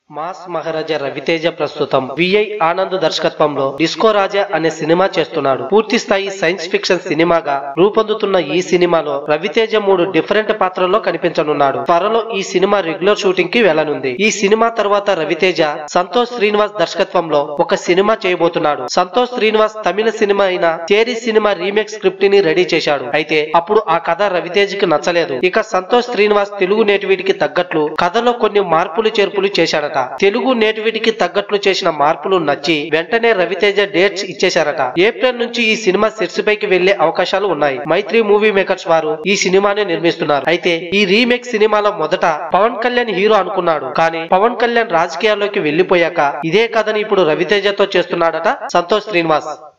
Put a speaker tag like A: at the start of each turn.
A: mass మహారాజా రవితేజ ప్రస్తుతం VI Anand దర్శకత్వంలో disco రాజా అనే సినిమా చేస్తున్నాడు పూర్తి స్థాయి సైన్స్ ఫిక్షన్ సినిమాగా రూపొందుతున్న ఈ సినిమాలో రవితేజ మూడు డిఫరెంట్ పాత్రల్లో కనిపించనున్నాడు త్వరలో ఈ సినిమా రెగ్యులర్ షూటింగ్ కి వెళ్లనుంది ఈ సినిమా తర్వాత రవితేజ సంతోష్ శ్రీనివాస్ దర్శకత్వంలో ఒక సినిమా చేయబోతున్నాడు సంతోష్ శ్రీనివాస్ తమిళ సినిమా అయిన తేరి సినిమా రీమేక్ స్క్రిప్ట్ ని రెడీ చేశాడు అయితే అప్పుడు ఆ కథ రవితేజకి నచ్చలేదు ఇక సంతోష్ శ్రీనివాస్ తెలుగు నేటివిటికి తగ్గట్లు కథలో కొన్ని మార్పులు చేర్పులు చేశాడట తెలుగు నేటివిటికి తగ్గట్లు చేసిన మార్పులు నచ్చి వెంటనే రవితేజ డేట్స్ ఇచ్చేశారట ఏప్రిల్ నుంచి ఈ సినిమా సెట్స్ పైకి వెళ్లే అవకాశాలు ఉన్నాయి మైత్రి మూవీ మేకర్స్ వారు ఈ సినిమాని నిర్మిస్తున్నారు అయితే ఈ రీమేక్ సినిమాలో మొదట పవన్ కళ్యాణ్ హీరో అనుకున్నాడు కానీ పవన్ కళ్యాణ్ రాజకీయాల్లోకి వెళ్లిపోయాక ఇదే కథని ఇప్పుడు రవితేజతో చేస్తున్నాడట సంతోష్ శ్రీనివాస్